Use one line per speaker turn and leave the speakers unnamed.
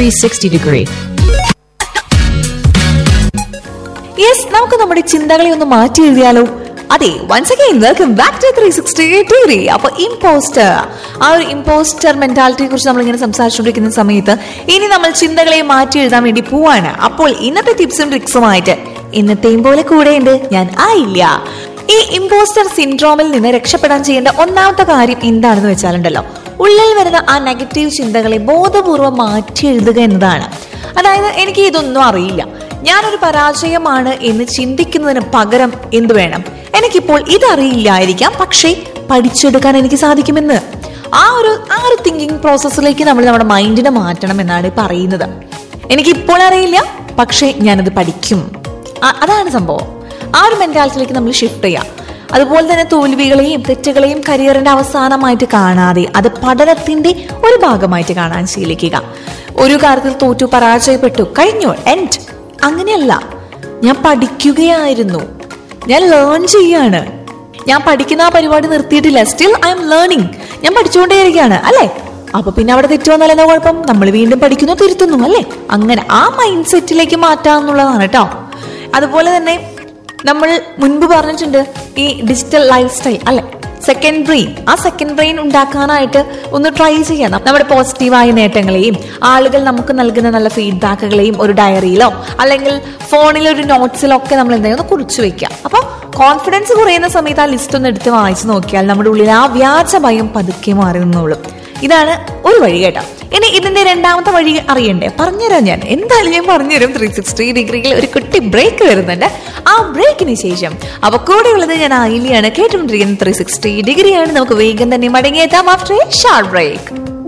360 degree.
Yes നമുക്ക് നമ്മുടെ ചിന്തകളെ ഒന്ന് മാറ്റി എഴുതിയാലോ അതെ once again welcome back to three sixty degree അപ്പൊ ഇമ്പോസ്റ്റർ ആ ഒരു ഇമ്പോസ്റ്റർ മെന്റാലിറ്റിയെ കുറിച്ച് നമ്മൾ ഇങ്ങനെ സംസാരിച്ചുകൊണ്ടിരിക്കുന്ന സമയത്ത് ഇനി നമ്മൾ ചിന്തകളെ മാറ്റി എഴുതാൻ വേണ്ടി പോവാണ് അപ്പോൾ ഇന്നത്തെ ടിപ്സും ട്രിക്സുമായിട്ട് ഇന്നത്തെയും പോലെ കൂടെയുണ്ട് ഞാൻ ആയില്ല ഈ ഇമ്പോസ്റ്റർ സിൻഡ്രോമിൽ നിന്ന് രക്ഷപ്പെടാൻ ചെയ്യേണ്ട ഒന്നാമത്തെ കാര്യം എന്താണെന്ന് വെച്ചാലുണ്ടല്ലോ ഉള്ളിൽ വരുന്ന ആ നെഗറ്റീവ് ചിന്തകളെ ബോധപൂർവ്വം മാറ്റി എഴുതുക എന്നതാണ് അതായത് എനിക്ക് ഇതൊന്നും അറിയില്ല ഞാനൊരു പരാജയമാണ് എന്ന് ചിന്തിക്കുന്നതിന് പകരം എന്തു വേണം എനിക്കിപ്പോൾ ഇതറിയില്ലായിരിക്കാം പക്ഷേ പഠിച്ചെടുക്കാൻ എനിക്ക് സാധിക്കുമെന്ന് ആ ഒരു ആ ഒരു തിങ്കിങ് പ്രോസസ്സിലേക്ക് നമ്മൾ നമ്മുടെ മൈൻഡിനെ മാറ്റണം എന്നാണ് ഈ പറയുന്നത് എനിക്കിപ്പോൾ അറിയില്ല പക്ഷേ ഞാനത് പഠിക്കും ആ- അതാണ് സംഭവം ആ ഒരു മെന്റാലിറ്റിയിലേക്ക് നമ്മൾ ഷിഫ്റ്റ് ചെയ്യാം അതുപോലെ തന്നെ തോൽവികളെയും തെറ്റുകളെയും കരിയറിന്റെ അവസാനമായിട്ട് കാണാതെ അത് പഠനത്തിന്റെ ഒരു ഭാഗമായിട്ട് കാണാൻ ശീലിക്കുക ഒരു കാര്യത്തിൽ തോറ്റു പരാജയപ്പെട്ടു കഴിഞ്ഞു എൻഡ് അങ്ങനെയല്ല ഞാൻ പഠിക്കുകയായിരുന്നു ഞാൻ ലേൺ ചെയ്യാണ് ഞാൻ പഠിക്കുന്ന ആ പരിപാടി നിർത്തിയിട്ടില്ല സ്റ്റിൽ ഐ എം ലേണിംഗ് ഞാൻ പഠിച്ചുകൊണ്ടേയിരിക്കുകയാണ് അല്ലെ അപ്പൊ പിന്നെ അവിടെ തെറ്റു വന്നാൽ എന്താ കുഴപ്പം നമ്മൾ വീണ്ടും പഠിക്കുന്നു തിരുത്തുന്നു അല്ലെ അങ്ങനെ ആ മൈൻഡ് സെറ്റിലേക്ക് മാറ്റാന്നുള്ളതാണ് കേട്ടോ അതുപോലെ തന്നെ നമ്മൾ മുൻപ് പറഞ്ഞിട്ടുണ്ട് ഈ ഡിജിറ്റൽ ലൈഫ് സ്റ്റൈൽ അല്ലെ സെക്കൻഡ് ബ്രെയിൻ ആ സെക്കൻഡ് ബ്രെയിൻ ഉണ്ടാക്കാനായിട്ട് ഒന്ന് ട്രൈ ചെയ്യാം നമ്മുടെ പോസിറ്റീവായ നേട്ടങ്ങളെയും ആളുകൾ നമുക്ക് നൽകുന്ന നല്ല ഫീഡ്ബാക്കുകളെയും ഒരു ഡയറിയിലോ അല്ലെങ്കിൽ ഫോണിലോ ഒരു നോട്ട്സിലോ ഒക്കെ നമ്മൾ എന്തെങ്കിലും ഒന്ന് കുറിച്ചു വെക്കാം അപ്പോൾ കോൺഫിഡൻസ് കുറയുന്ന സമയത്ത് ആ ലിസ്റ്റ് ഒന്ന് എടുത്ത് വായിച്ചു നോക്കിയാൽ നമ്മുടെ ഉള്ളിൽ ആ വ്യാജ ഭയം പതുക്കെ മാറി നിന്നോളും ഇതാണ് ഒരു വഴി കേട്ടോ ഇനി ഇതിന്റെ രണ്ടാമത്തെ വഴി അറിയണ്ടേ പറഞ്ഞുതരാം ഞാൻ എന്തായാലും ഞാൻ പറഞ്ഞുതരും ത്രീ സിക്സ്റ്റി ഡിഗ്രിയിൽ ഒരു കുട്ടി ബ്രേക്ക് വരുന്നുണ്ട് ആ ബ്രേക്കിന് ശേഷം അപ്പൊ കൂടെയുള്ളത് ഞാൻ ആയില്യാണ് കേട്ടുകൊണ്ടിരിക്കുന്നത് ത്രീ സിക്സ്റ്റി ഡിഗ്രിയാണ് നമുക്ക് വേഗം തന്നെ മടങ്ങിയെത്താം ആഫ്റ്റർ എ ഷാർട്ട് ബ്രേക്ക്